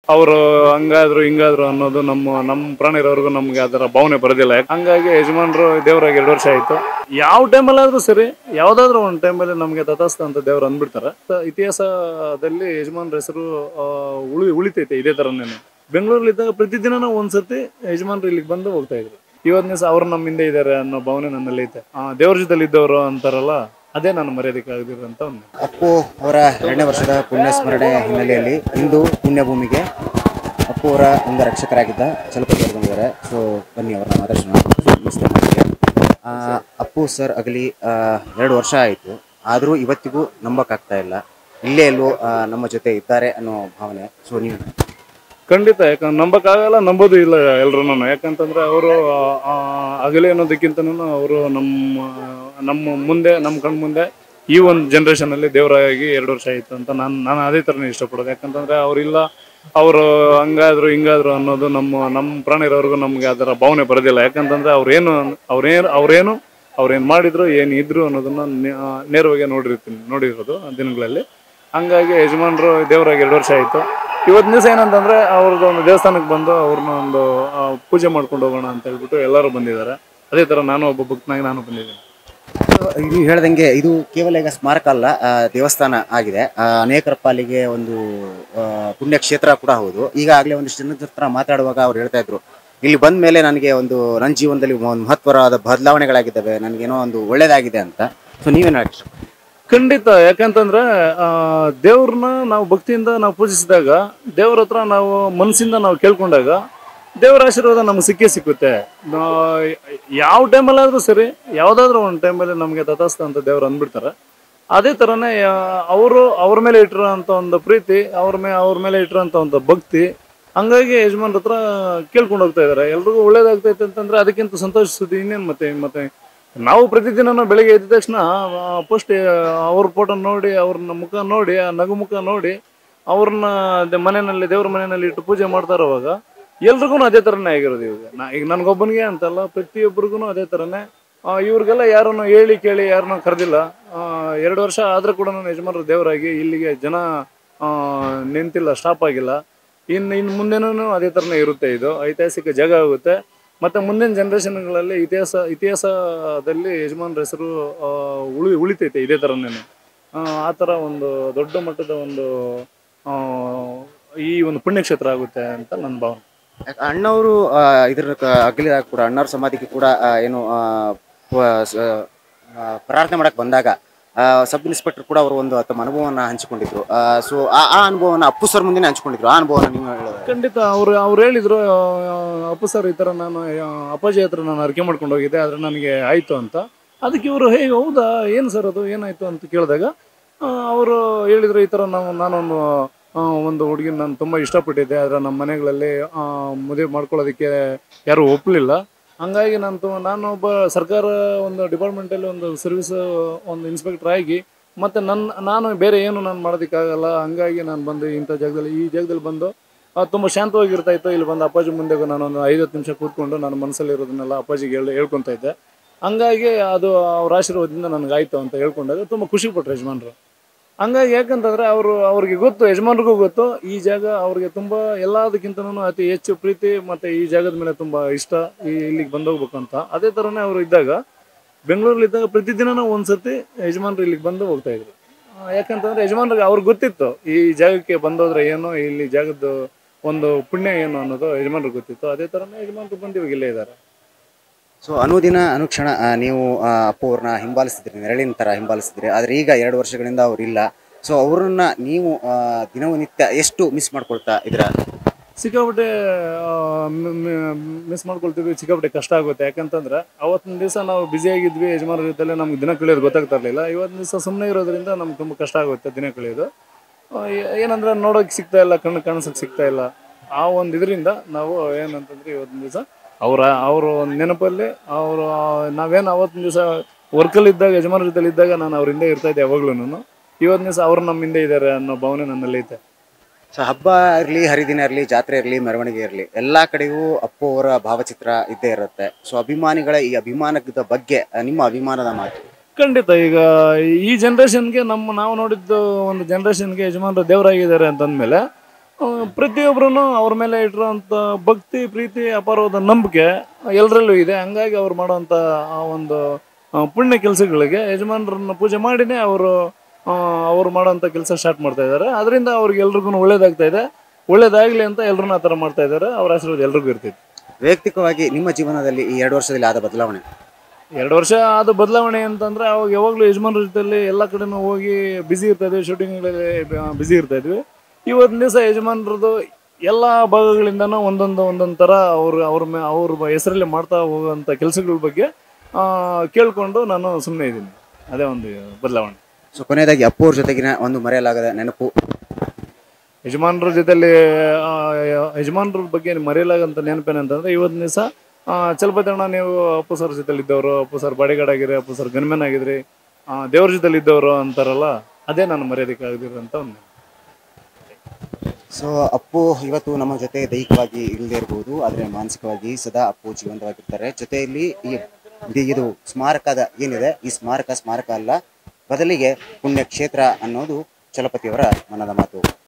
ಅವರು ಹಂಗಾದ್ರು ಹಿಂಗಾದ್ರು ಅನ್ನೋದು ನಮ್ಮ ನಮ್ಮ ಪ್ರಾಣ ಇರೋರ್ಗು ನಮ್ಗೆ ಅದರ ಭಾವನೆ ಬರೋದಿಲ್ಲ ಯಾಕ್- ಹಂಗಾಗಿ ಯಜಮಾನ್ರು ದೇವರಾಗಿ ಎರಡು ವರ್ಷ ಆಯ್ತು ಯಾವ ಟೈಮಲ್ಲಾದ್ರೂ ಸರಿ ಯಾವ್ದಾದ್ರು ಒಂದು ಟೈಮಲ್ಲಿ ನಮಗೆ ತಥಾಸ್ತ ಅಂತ ದೇವ್ರು ಅಂದ್ಬಿಡ್ತಾರೆ ತ- ಇತಿಹಾಸದಲ್ಲಿ ಯಜಮಾನ್ರ ಹೆಸರು ಆ, ಉಳಿ ಉಳಿತೈತೆ ಇದೇ ಥರನೇ ಬೆಂಗಳೂರಲ್ಲಿ ಇದ್ದಾಗ ಪ್ರತಿದಿನ ನಾವು ಒಂದ್ಸತಿ ಯಜಮಾನ್ರು ಇಲ್ಲಿಗೆ ಬಂದು ಹೋಗ್ತಾ ಇದ್ರು ಇವತ್ತಿನ ದಿವಸ ಅವ್ರು ನಮ್ಮ ಹಿಂದೆ ಇದ್ದಾರೆ ಅನ್ನೋ ಭಾವನೆ ನನ್ನಲ್ಲಿ ಐತೆ ಆ, ದೇವ್ರ ಜೊತೆಲಿ ಇದ್ದವರು ಅಂತಾರಲ್ಲ ಅದೇ ನಾನು ಮರ್ಯಾದಕ್ಕೆ ಆಗದಿರೋಂಥ ಒಂದು ಅಪ್ಪು ಅವರ ಎರಡನೇ ವರ್ಷದ ಪುಣ್ಯ ಸ್ಮರಣೆ ಹಿನ್ನೆಲೆಯಲ್ಲಿ ಇಂದು ಪುಣ್ಯಭೂಮಿಗೆ ಅಪ್ಪು ಅವರ ಒಂದು ರಕ್ಷಕರಾಗಿದ್ದ ಚಲಪತಿ ಅವರು ಬಂದಿದ್ದಾರೆ ಸೊ ಬನ್ನಿ ಅವರನ್ನ ಮಾತಾಡ್ಸೋಣ ನಮಸ್ತೆ ಮಾತಿಗೆ. ಆ, ಅಪ್ಪು ಸರ್ ಆಗಲಿ ಎರಡು ವರ್ಷ ಆಯಿತು ಆದರೂ ಇವತ್ತಿಗೂ ನಂಬಕ್ಕಾಗ್ತಾ ಇಲ್ಲ ಇಲ್ಲೇ ಎಲ್ಲೋ ಆ, ನಮ್ಮ ಜೊತೆ ಇದ್ದಾರೆ ಅನ್ನೋ ಭಾವನೆ ಸೊ ನೀವು ಖಂಡಿತ ಯಾಕಂದ್ರೆ ನಂಬಕ್ಕಾಗಲ್ಲ ನಂಬೋದು ಇಲ್ಲ ಎಲ್ರು ಯಾಕಂತಂದ್ರೆ ಅವರು ಅಗಲಿ ಅನ್ನೋದಕ್ಕಿಂತನೂ ಅವರು ನಮ್ಮ ನಮ್ಮ ಮುಂದೆ ನಮ್ಮ ಕಣ್ ಮುಂದೆ ಈ ಒಂದು ಜನ್ರೇಷನ್ ಅಲ್ಲಿ ದೇವರಾಗಿ ಎರಡು ವರ್ಷ ಆಯ್ತು ಅಂತ ನಾನು ನಾನು ಅದೇ ಥರನೇ ಇಷ್ಟಪಡೋದು ಯಾಕಂತಂದ್ರೆ ಅವರಿಲ್ಲ ಅವರು ಹಂಗಾದ್ರು ಹಿಂಗಾದ್ರು ಅನ್ನೋದು ನಮ್ಮ ನಮ್ಮ ಪ್ರಾಣ ಇರೋರ್ಗು ನಮ್ಗೆ ಅದರ ಭಾವನೆ ಬರೋದಿಲ್ಲ ಯಾಕಂತಂದ್ರೆ ಅವ್ರೇನು ಅವ್ರೇನು ಅವ್ರೇನು ಅವ್ರೇನು ಮಾಡಿದ್ರು ಏನು ಇದ್ರು ಅನ್ನೋದನ್ನ ನೇ- ಆ, ನೇರವಾಗಿ ನೋಡಿರ್ತೀನಿ ನೋಡಿರೋದು ಆ ದಿನಗಳಲ್ಲಿ ಹಂಗಾಗಿ ಯಜಮಾನ್ರು ದೇವರಾಗಿ ಎರಡು ವರ್ಷ ಆಯಿತು ಇವತ್ತಿನ ದಿವಸ ಏನಂತಂದ್ರೆ ಅವ್ರದ್ದು ಒಂದು ದೇವಸ್ಥಾನಕ್ಕೆ ಬಂದು ಅವ್ರನ್ನ ಒಂದು ಆ, ಪೂಜೆ ಮಾಡ್ಕೊಂಡು ಹೋಗೋಣ ಅಂತ ಹೇಳ್ಬಿಟ್ಟು ಎಲ್ಲರೂ ಬಂದಿದ್ದಾರೆ ಅದೇ ಥರ ನಾನು ಒಬ್ಬ ಭಕ್ತನಾಗಿ ನಾನು ಬಂದಿದ್ದೀನಿ ಇದು ಹೇಳ್ದಂಗೆ ಇದು ಕೇವಲ ಈಗ ಸ್ಮಾರಕ ಅಲ್ಲ ಆ, ದೇವಸ್ಥಾನ ಆಗಿದೆ ಆ, ಅನೇಕರ ಪಾಲಿಗೆ ಒಂದು ಆ, ಪುಣ್ಯಕ್ಷೇತ್ರ ಕೂಡ ಹೌದು ಈಗಾಗಲೇ ಒಂದಿಷ್ಟು ಜನದ ಹತ್ರ ಮಾತಾಡುವಾಗ ಅವ್ರು ಹೇಳ್ತಾ ಇದ್ರು ಇಲ್ಲಿ ಬಂದ ಮೇಲೆ ನನಗೆ ಒಂದು ನನ್ನ ಜೀವನದಲ್ಲಿ ಒಂದು ಮಹತ್ವವಾದ ಬದಲಾವಣೆಗಳಾಗಿದ್ದಾವೆ ನನಗೇನೋ ಒಂದು ಒಳ್ಳೇದಾಗಿದೆ ಅಂತ ಸೊ ನೀವೇನು ಹೇಳಕ್ ಇಷ್ಟಪಡ್ತೀರಾ? ಖಂಡಿತ ಯಾಕಂತಂದ್ರೆ ಆ, ದೇವ್ರನ್ನ ನಾವು ಭಕ್ತಿಯಿಂದ ನಾವು ಪೂಜಿಸಿದಾಗ ದೇವ್ರ ಹತ್ರ ನಾವು ಮನಸ್ಸಿಂದ ನಾವು ಕೇಳ್ಕೊಂಡಾಗ ದೇವರ ಆಶೀರ್ವಾದ ನಮ್ಗೆ ಸಿಕ್ಕೇ ಸಿಕ್ಕುತ್ತೆ ನಾ- ಯಾವ ಟೈಮಲ್ಲಾದ್ರೂ ಸರಿ ಯಾವ್ದಾದ್ರು ಒಂದು ಟೈಮಲ್ಲಿ ನಮಗೆ ತಥಾಸ್ತ ಅಂತ ದೇವ್ರು ಅಂದ್ಬಿಡ್ತಾರೆ ಅದೇ ಥರನೇ ಅವರು ಅವ್ರ ಮೇಲೆ ಇಟ್ಟಿರೋಂಥ ಒಂದು ಪ್ರೀತಿ ಅವ್ರ ಮೇಲೆ ಅವ್ರ ಮೇಲೆ ಇಟ್ಟಿರೋಂಥ ಒಂದು ಭಕ್ತಿ ಹಂಗಾಗಿ ಯಜಮಾನ್ರ ಹತ್ರ ಕೇಳ್ಕೊಂಡು ಹೋಗ್ತಾ ಇದ್ದಾರೆ ಎಲ್ರಿಗೂ ಒಳ್ಳೇದಾಗ್ತೈತೆ ಅಂತಂದ್ರೆ ಅದಕ್ಕಿಂತ ಸಂತೋಷ ಸುದ್ದಿ ಇನ್ನೇನು ಮತ್ತೆ ಮತ್ತೆ ನಾವು ಪ್ರತಿದಿನ ಬೆಳಗ್ಗೆ ಎದ್ದ ತಕ್ಷಣ ಫಸ್ಟ್ ಅವ್ರ ಫೋಟೋ ನೋಡಿ ಅವ್ರನ್ನ ಮುಖ ನೋಡಿ ಆ ನಗು ಮುಖ ನೋಡಿ ಅವ್ರನ್ನ ದೆ- ಮನೆಯಲ್ಲಿ ದೇವ್ರ ಮನೆಯಲ್ಲಿ ಇಟ್ಟು ಪೂಜೆ ಮಾಡ್ತಾ ಇರುವಾಗ ಎಲ್ರಿಗೂ ಅದೇ ಥರನೇ ಆಗಿರೋದು ಇವಾಗ ನಾ ಈಗ ನನಗೊಬ್ಬನಿಗೆ ಅಂತಲ್ಲ ಪ್ರತಿಯೊಬ್ಬರಿಗೂ ಅದೇ ಥರನೇ ಆ, ಇವ್ರಿಗೆಲ್ಲ ಯಾರನ್ನು ಹೇಳಿ ಕೇಳಿ ಯಾರನ್ನೂ ಕರೆದಿಲ್ಲ ಎರಡು ವರ್ಷ ಆದರೂ ಕೂಡ ನಾನು ಯಜಮಾನರು ದೇವರಾಗಿ ಇಲ್ಲಿಗೆ ಜನ ಆ, ನಿಂತಿಲ್ಲ ಸ್ಟಾಪ್ ಆಗಿಲ್ಲ ಇನ್ನು ಇನ್ನು ಮುಂದೆನೂ ಅದೇ ಥರನೇ ಇರುತ್ತೆ ಇದು ಐತಿಹಾಸಿಕ ಜಾಗ ಆಗುತ್ತೆ ಮತ್ತು ಮುಂದಿನ ಜನ್ರೇಷನ್ಗಳಲ್ಲಿ ಇತಿಹಾಸ ಇತಿಹಾಸದಲ್ಲಿ ಯಜಮಾನ್ರ ಹೆಸರು ಆ, ಉಳಿ ಉಳಿತೈತೆ ಇದೇ ಥರನೇ ಆ ಥರ ಒಂದು ದೊಡ್ಡ ಮಟ್ಟದ ಒಂದು ಆ, ಈ ಒಂದು ಪುಣ್ಯಕ್ಷೇತ್ರ ಆಗುತ್ತೆ ಅಂತ ನನ್ನ ಭಾವನೆ ಯಾಕ್ ಅಣ್ಣವರು ಆ, ಇದ್ರ ಕ- ಅಗಲಿದಾಗ ಕೂಡ ಅಣ್ಣವ್ರ ಸಮಾಧಿಗೆ ಕೂಡ ಆ, ಏನು ಆ, ಪ- ಸ- ಆ, ಪ್ರಾರ್ಥನೆ ಮಾಡಕ್ ಬಂದಾಗ ಆ, ಸಬ್ ಇನ್ಸ್ಪೆಕ್ಟರ್ ಕೂಡ ಅವರು ಒಂದು ತಮ್ಮ ಅನುಭವವನ್ನ ಹಂಚಿಕೊಂಡಿದ್ರು ಸೊ ಆ ಆ ಅನುಭವನ ಅಪ್ಪು ಸರ್ ಮುಂದೆ ಹಂಚಿಕೊಂಡಿದ್ರು ಆ ಅನುಭವನ ನೀವು ಹೇಳೋದು ಖಂಡಿತ ಅವ್ರು ಅವ್ರು ಹೇಳಿದ್ರು ಆ, ಅಪ್ಪು ಸರ್ ಈ ಥರ ನಾನು ಆ, ಅಪ್ಪಾಜಿ ಹತ್ರ ನಾನು ಅರ್ಕೆ ಮಾಡ್ಕೊಂಡು ಹೋಗಿದ್ದೆ ಆದರೆ ನನಗೆ ಆಯಿತು ಅಂತ ಅದಕ್ಕೆ ಇವರು ಹೇ ಹೌದಾ ಏನು ಸರ್ ಅದು ಏನಾಯಿತು ಅಂತ ಕೇಳಿದಾಗ ಅವರು ಹೇಳಿದ್ರು ಈ ಥರ ನಾವು ನಾನೊಂದು ಆ, ಒಂದು ಹುಡುಗಿನ ನಾನು ತುಂಬ ಇಷ್ಟಪಟ್ಟಿದ್ದೆ ಆದರೆ ನಮ್ಮ ಮನೆಗಳಲ್ಲಿ ಆ, ಮದುವೆ ಮಾಡ್ಕೊಳ್ಳೋದಕ್ಕೆ ಯಾರೂ ಒಪ್ಪಲಿಲ್ಲ ಹಂಗಾಗಿ ನಾನು ತು- ನಾನು ಒಬ್ಬ ಸರ್ಕಾರ ಒಂದು ಡಿಪಾರ್ಟ್ಮೆಂಟಲ್ಲಿ ಒಂದು ಸರ್ವಿಸ್ ಒಂದು ಇನ್ಸ್ಪೆಕ್ಟರ್ ಆಗಿ ಮತ್ತು ನನ್ನ ನಾನು ಬೇರೆ ಏನು ನಾನು ಮಾಡೋದಕ್ಕಾಗಲ್ಲ ಹಂಗಾಗಿ ನಾನು ಬಂದು ಇಂಥ ಜಾಗದಲ್ಲಿ ಈ ಜಾಗದಲ್ಲಿ ಬಂದು ಆ, ತುಂಬ ಶಾಂತವಾಗಿರ್ತಾ ಇತ್ತು ಇಲ್ಲಿ ಬಂದು ಅಪ್ಪಾಜಿ ಮುಂದೆ ನಾನು ಒಂದು ಐವತ್ತು ನಿಮಿಷ ಕೂತ್ಕೊಂಡು ನನ್ನ ಮನಸ್ಸಲ್ಲಿ ಇರೋದನ್ನೆಲ್ಲ ಅಪ್ಪಾಜಿಗೆ ಹೇಳಿ ಹೇಳ್ಕೊತಾ ಇದ್ದೆ ಹಂಗಾಗಿ ಅದು ಅವ್ರ ಆಶೀರ್ವಾದದಿಂದ ನನಗಾಯ್ತು ಅಂತ ಹೇಳ್ಕೊಂಡಾಗ ತುಂಬ ಖುಷಿ ಪಟ್ರು ಯಜಮಾನ್ರು ಹಂಗಾಗಿ ಯಾಕಂತಂದ್ರೆ ಅವರು ಅವ್ರಿಗೆ ಗೊತ್ತು ಯಜಮಾನ್ರಿಗೂ ಗೊತ್ತು ಈ ಜಾಗ ಅವ್ರಿಗೆ ತುಂಬ ಎಲ್ಲದಕ್ಕಿಂತನೂ ಅತಿ ಹೆಚ್ಚು ಪ್ರೀತಿ ಮತ್ತು ಈ ಜಾಗದ ಮೇಲೆ ತುಂಬ ಇಷ್ಟ ಈ ಇಲ್ಲಿಗೆ ಬಂದೋಗ್ಬೇಕು ಅಂತ ಅದೇ ಥರನೇ ಅವರು ಇದ್ದಾಗ ಬೆಂಗಳೂರಲ್ಲಿ ಇದ್ದಾಗ ಪ್ರತಿದಿನ ಒಂದ್ಸತಿ ಯಜಮಾನ್ರು ಇಲ್ಲಿಗೆ ಬಂದು ಹೋಗ್ತಾ ಇದ್ರು ಆ, ಯಾಕಂತಂದ್ರೆ ಯಜಮಾನ್ರಿಗೆ ಅವ್ರಿಗೆ ಗೊತ್ತಿತ್ತು ಈ ಜಾಗಕ್ಕೆ ಬಂದೋದ್ರೆ ಏನು ಇಲ್ಲಿ ಜಾಗದ್ದು ಒಂದು ಪುಣ್ಯ ಏನು ಅನ್ನೋದು ಯಜಮಾನ್ರಿಗೆ ಗೊತ್ತಿತ್ತು ಅದೇ ಥರನೇ ಯಜಮಾನ್ರು ಬಂದು ಇವಾಗ ಇಲ್ಲೇ ಇದ್ದಾರೆ ಸೊ ಅನುದಿನ ಅನುಕ್ಷಣ ಆ, ನೀವು ಆ, ಅಪ್ಪು ಅವ್ರನ್ನ ಹಿಂಬಾಲಿಸ್ತಿದ್ರಿ ನೆರಳಿನ ಥರ ಹಿಂಬಾಲಿಸ್ತಿದ್ರಿ ಆದರೆ ಈಗ ಎರಡು ವರ್ಷಗಳಿಂದ ಅವ್ರಿಲ್ಲ ಸೊ ಅವ್ರನ್ನ ನೀವು ಆ, ದಿನನಿತ್ಯ ಎಷ್ಟು ಮಿಸ್ ಮಾಡ್ಕೊಳ್ತಾ ಇದ್ರ ಸಿಕ್ಕಾಪಟ್ಟೆ ಮಿಸ್ ಮಾಡ್ಕೊಳ್ತೀವಿ ಸಿಕ್ಕಾಪಟ್ಟೆ ಕಷ್ಟ ಆಗುತ್ತೆ ಯಾಕಂತಂದ್ರೆ ಅವತ್ತಿನ ದಿವಸ ನಾವು ಬ್ಯುಸಿ ಆಗಿದ್ವಿ ಯಜಮಾನರ ಜೊತೆಲೆ ನಮ್ಗೆ ದಿನ ಕಳೆಯೋದು ಗೊತ್ತಾಗ್ತಾ ಇರಲಿಲ್ಲ ಇವತ್ತಿನ ದಿವಸ ಸುಮ್ಮನೆ ಇರೋದ್ರಿಂದ ನಮ್ಗೆ ತುಂಬ ಕಷ್ಟ ಆಗುತ್ತೆ ದಿನ ಕಳೆಯೋದು ಆ, ಏ- ಏನಂದ್ರೆ ನೋಡೋಕೆ ಸಿಗ್ತಾ ಇಲ್ಲ ಕಣ್ಣು ಕಾಣಿಸೋಕೆ ಸಿಗ್ತಾ ಇಲ್ಲ ಆ ಒಂದು ಇದರಿಂದ ನಾವು ಏನಂತಂದ್ರೆ ಇವತ್ತಿನ ದಿವಸ ಅವರ ಅವರ ಒಂದು ನೆನಪಲ್ಲಿ ಅವರು ನಾವೇನು ಅವತ್ತಿನ ದಿವಸ ವರ್ಕಲ್ಲಿ ಇದ್ದಾಗ ಯಜಮಾನರ ಜೊತೆಲಿ ಇದ್ದಾಗ ನಾನು ಅವ್ರ ಹಿಂದೆ ಇರ್ತಾ ಇದ್ದೆ ಯಾವಾಗ್ಲೂ ಇವತ್ತಿನ ದಿವಸ ಅವ್ರು ನಮ್ಮ ಹಿಂದೆ ಇದ್ದಾರೆ ಅನ್ನೋ ಭಾವನೆ ನನ್ನಲ್ಲಿ ಐತೆ ಸೊ ಹಬ್ಬ ಇರಲಿ ಹರಿದಿನ ಇರಲಿ ಜಾತ್ರೆ ಇರಲಿ ಮೆರವಣಿಗೆ ಇರಲಿ ಎಲ್ಲಾ ಕಡೆಯೂ ಅಪ್ಪು ಅವರ ಭಾವಚಿತ್ರ ಇದ್ದೇ ಇರುತ್ತೆ ಸೊ ಅಭಿಮಾನಿಗಳ ಈ ಅಭಿಮಾನದ ಬಗ್ಗೆ ಆ, ನಿಮ್ಮ ಅಭಿಮಾನದ ಮಾತು ಖಂಡಿತ ಈಗ ಈ ಜನ್ರೇಷನ್ಗೆ ನಮ್ಮ ನಾವು ನೋಡಿದ್ದು ಒಂದು ಜನ್ರೇಷನ್ಗೆ ಯಜಮಾನರು ದೇವರಾಗಿದ್ದಾರೆ ಅಂತಂದ್ಮೇಲೆ ಪ್ರತಿಯೊಬ್ಬರೂ ಅವ್ರ ಮೇಲೆ ಇಟ್ಟಿರೋಂಥ ಭಕ್ತಿ ಪ್ರೀತಿ ಅಪಾರವಾದ ನಂಬಿಕೆ ಎಲ್ಲರಲ್ಲೂ ಇದೆ ಹಂಗಾಗಿ ಅವ್ರು ಮಾಡೋಂಥ ಆ ಒಂದು ಆ, ಪುಣ್ಯ ಕೆಲಸಗಳಿಗೆ ಯಜಮಾನರನ್ನ ಪೂಜೆ ಮಾಡಿನೇ ಅವರು ಅವ್ರು ಮಾಡೋಂಥ ಕೆಲಸ ಸ್ಟಾರ್ಟ್ ಮಾಡ್ತಾ ಇದ್ದಾರೆ ಅದರಿಂದ ಅವ್ರಿಗೆ ಎಲ್ರಿಗೂ ಒಳ್ಳೇದಾಗ್ತಾ ಇದೆ ಒಳ್ಳೇದಾಗಲಿ ಅಂತ ಎಲ್ಲರೂ ಆ ಥರ ಮಾಡ್ತಾ ಇದ್ದಾರೆ ಅವ್ರ ಆಶೀರ್ವಾದ ಎಲ್ರಿಗೂ ಇರ್ತೈತೆ ವೈಯಕ್ತಿಕವಾಗಿ ನಿಮ್ಮ ಜೀವನದಲ್ಲಿ ಈ ಎರಡು ವರ್ಷದಲ್ಲಿ ಆದ ಬದಲಾವಣೆ ಎರಡು ವರ್ಷ ಆದ ಬದಲಾವಣೆ ಅಂತಂದ್ರೆ ಅವಾಗ ಯಾವಾಗಲೂ ಯಜಮಾನ್ರ ಜೊತೆಲಿ ಎಲ್ಲ ಕಡೆನೂ ಹೋಗಿ ಬ್ಯುಸಿ ಇರ್ತಾ ಇದ್ವಿ ಶೂಟಿಂಗ್ಗಳಲ್ಲಿ ಬ್ಯುಸಿ ಇರ್ತಾ ಇದ್ವಿ ಇವತ್ತಿನ ದಿವಸ ಯಜಮಾನ್ರದ್ದು ಎಲ್ಲ ಭಾಗಗಳಿಂದನೂ ಒಂದೊಂದು ಒಂದೊಂದು ಥರ ಅವ್ರು ಅವ್ರ ಮೇ ಅವ್ರ ಹೆಸರಲ್ಲಿ ಮಾಡ್ತಾ ಹೋಗುವಂಥ ಕೆಲಸಗಳ ಬಗ್ಗೆ ಆ, ಕೇಳ್ಕೊಂಡು ನಾನು ಸುಮ್ಮನೆ ಇದ್ದೀನಿ ಅದೇ ಒಂದು ಬದಲಾವಣೆ ಸೊ ಕೊನೆಯದಾಗಿ ಅಪ್ಪು ಅವ್ರ ಜೊತೆಗಿನ ಒಂದು ಮರೆಯಲಾಗದ ನೆನಪು ಯಜಮಾನ್ರ ಜೊತೆಲಿ ಆ, ಯಜಮಾನ್ರ ಬಗ್ಗೆ ಮರೆಯಲಾಗಂತ ನೆನಪೇನಂತಂದ್ರೆ ಇವತ್ತಿನ ದಿವಸ ಚಲಪತಿ ಅಣ್ಣ ನೀವು ಅಪ್ಪು ಸರ್ ಜೊತೆಲಿ ಇದ್ದವರು ಅಪ್ಪು ಸರ್ ಬಾಡಿಗಾರ್ಡ್ ಆಗಿರಿ ಅಪ್ಪು ಸರ್ ಗನ್ಮೆನ್ ಆಗಿದ್ರಿ ಆ, ದೇವ್ರ ಜೊತೆಲಿ ಇದ್ದವರು ಅಂತಾರಲ್ಲ ಅದೇ ನಾನು ಮರ್ಯಾದಕ್ಕೆ ಆಗದಿರೋಂಥ ಒಂದು ಸೊ ಅಪ್ಪು ಇವತ್ತು ನಮ್ಮ ಜೊತೆ ದೈಹಿಕವಾಗಿ ಇಲ್ಲದೆ ಇರಬಹುದು ಆದರೆ ಮಾನಸಿಕವಾಗಿ ಸದಾ ಅಪ್ಪು ಜೀವಂತವಾಗಿರ್ತಾರೆ ಜೊತೆಯಲ್ಲಿ ಈ ಇದು- ಇದು ಸ್ಮಾರಕದ ಏನಿದೆ ಈ ಸ್ಮಾರಕ ಸ್ಮಾರಕ ಅಲ್ಲ ಬದಲಿಗೆ ಪುಣ್ಯಕ್ಷೇತ್ರ ಅನ್ನೋದು ಚಲಪತಿಯವರ ಮನದ ಮಾತು